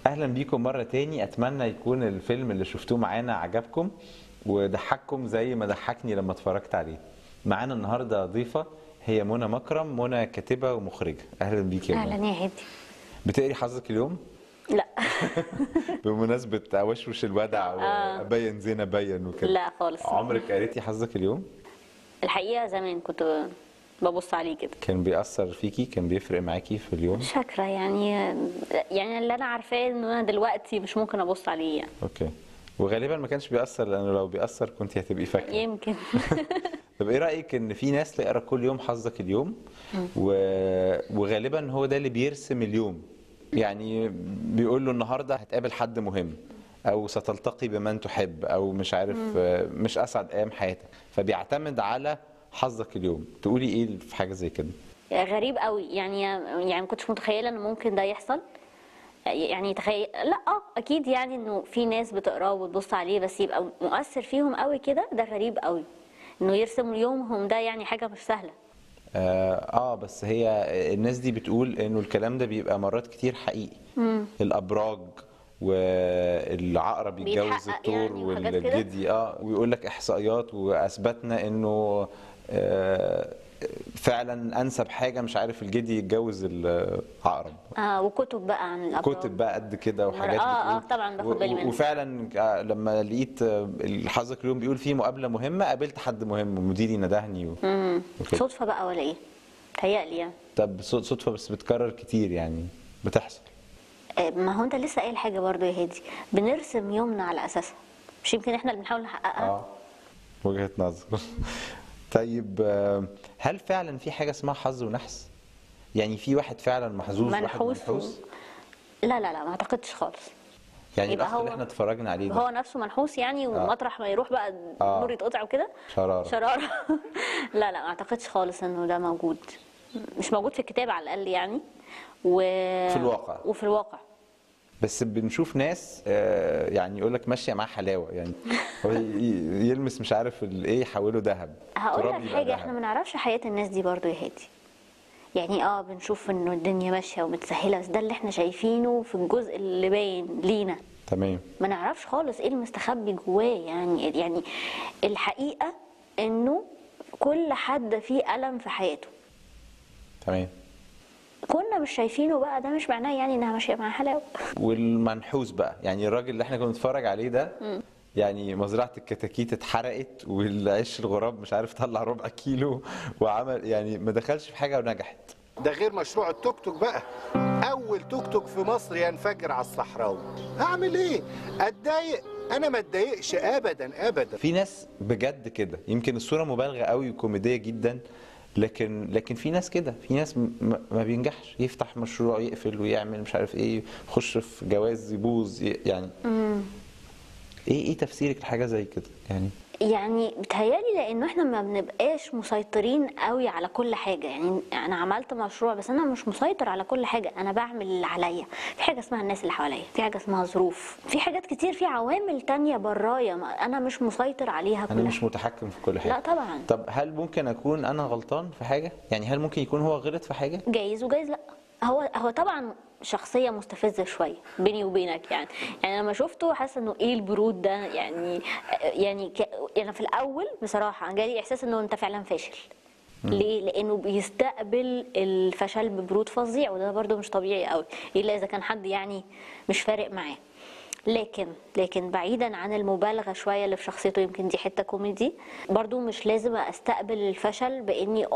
اهلا بيكم مره تاني اتمنى يكون الفيلم اللي شفتوه معانا عجبكم وضحككم زي ما ضحكني لما اتفرجت عليه معانا النهارده ضيفه هي منى مكرم منى كاتبه ومخرجه اهلا بيك يا اهلا منى يا هادي بتقري حظك اليوم لا بمناسبه اوشوش الودع آه. وابين زينه بين وكده لا خالص عمرك قريتي حظك اليوم الحقيقه زمان كنت ببص عليه كده كان بيأثر فيكي كان بيفرق معاكي في اليوم مش فاكره يعني يعني اللي انا عارفاه ان انا دلوقتي مش ممكن ابص عليه يعني اوكي وغالبا ما كانش بيأثر لانه لو بيأثر كنت هتبقي فاكره يمكن طب ايه رايك ان في ناس تقرا كل يوم حظك اليوم و... وغالبا هو ده اللي بيرسم اليوم يعني بيقول له النهارده هتقابل حد مهم او ستلتقي بمن تحب او مش عارف آه، مش اسعد ايام حياتك فبيعتمد على حظك اليوم تقولي ايه في حاجه زي كده غريب قوي يعني يعني ما كنتش متخيله ان ممكن ده يحصل يعني تخيل لا اه اكيد يعني انه في ناس بتقراه وتبص عليه بس يبقى مؤثر فيهم قوي كده ده غريب قوي انه يرسموا يومهم ده يعني حاجه مش سهله آه, اه بس هي الناس دي بتقول انه الكلام ده بيبقى مرات كتير حقيقي الابراج والعقرب يتجوز بيتحقق الثور يعني وحاجات كده؟ والجدي اه ويقول لك احصائيات واثبتنا انه آه فعلا انسب حاجه مش عارف الجدي يتجوز العقرب اه وكتب بقى عن الابراج كتب بقى قد كده وحاجات آه، آه، بتقول طبعاً باخد بالي و- منها. وفعلا آه، لما لقيت آه، حظك اليوم بيقول فيه مقابله مهمه قابلت حد مهم مديري ندهني و... امم وكده. صدفه بقى ولا ايه تهيألي يعني طب ص- صدفه بس بتكرر كتير يعني بتحصل آه، ما هو انت لسه قايل حاجه برضو يا هادي بنرسم يومنا على اساسها مش يمكن احنا اللي بنحاول نحققها اه وجهة نظر طيب آه، هل فعلا في حاجة اسمها حظ ونحس؟ يعني في واحد فعلا محظوظ واحد منحوس و- منحوس؟ لا لا لا ما اعتقدش خالص يعني يبقى الأخ اللي هو- احنا اتفرجنا عليه هو ده نفسه منحوس يعني ومطرح ما يروح بقى آه. النور يتقطع وكده شرارة شرارة لا لا ما اعتقدش خالص انه ده موجود مش موجود في الكتاب على الاقل يعني و... في الواقع. وفي الواقع بس بنشوف ناس آه، يعني يقول لك ماشية معاه حلاوة يعني هو ي- يلمس مش عارف الايه يحوله ذهب هقول تراب لك يبقى حاجه ذهب. احنا ما نعرفش حياه الناس دي برضو يا هادي يعني اه بنشوف انه الدنيا ماشيه ومتسهله بس ده اللي احنا شايفينه في الجزء اللي باين لينا تمام ما نعرفش خالص ايه المستخبي جواه يعني يعني الحقيقه انه كل حد فيه الم في حياته تمام كنا مش شايفينه بقى ده مش معناه يعني انها ماشيه مع حلاوه والمنحوس بقى يعني الراجل اللي احنا كنا بنتفرج عليه ده يعني مزرعة الكتاكيت اتحرقت والعيش الغراب مش عارف طلع ربع كيلو وعمل يعني ما دخلش في حاجة ونجحت ده غير مشروع التوك توك بقى اول توك توك في مصر ينفجر على الصحراوي اعمل ايه اتضايق انا ما اتضايقش ابدا ابدا في ناس بجد كده يمكن الصورة مبالغة قوي وكوميدية جدا لكن لكن في ناس كده في ناس م- م- ما بينجحش يفتح مشروع يقفل ويعمل مش عارف ايه يخش في جواز يبوظ ي- يعني ايه ايه تفسيرك لحاجة زي كده يعني يعني بتهيالي لانه احنا ما بنبقاش مسيطرين قوي على كل حاجه يعني انا عملت مشروع بس انا مش مسيطر على كل حاجه انا بعمل اللي عليا في حاجه اسمها الناس اللي حواليا في حاجه اسمها ظروف في حاجات كتير في عوامل تانية برايا ما- انا مش مسيطر عليها انا كلها مش متحكم في كل حاجة لا طبعا طب هل ممكن اكون انا غلطان في حاجه يعني هل ممكن يكون هو غلط في حاجه جايز وجايز لا هو هو طبعا شخصية مستفزة شوية بيني وبينك يعني يعني لما شفته حاسة انه ايه البرود ده يعني يعني ك... يعني في الاول بصراحة جالي احساس انه انت فعلا فاشل ليه؟ لانه بيستقبل الفشل ببرود فظيع وده برضو مش طبيعي قوي الا اذا كان حد يعني مش فارق معاه لكن لكن بعيدا عن المبالغه شويه اللي في شخصيته يمكن دي حته كوميدي برضو مش لازم استقبل الفشل باني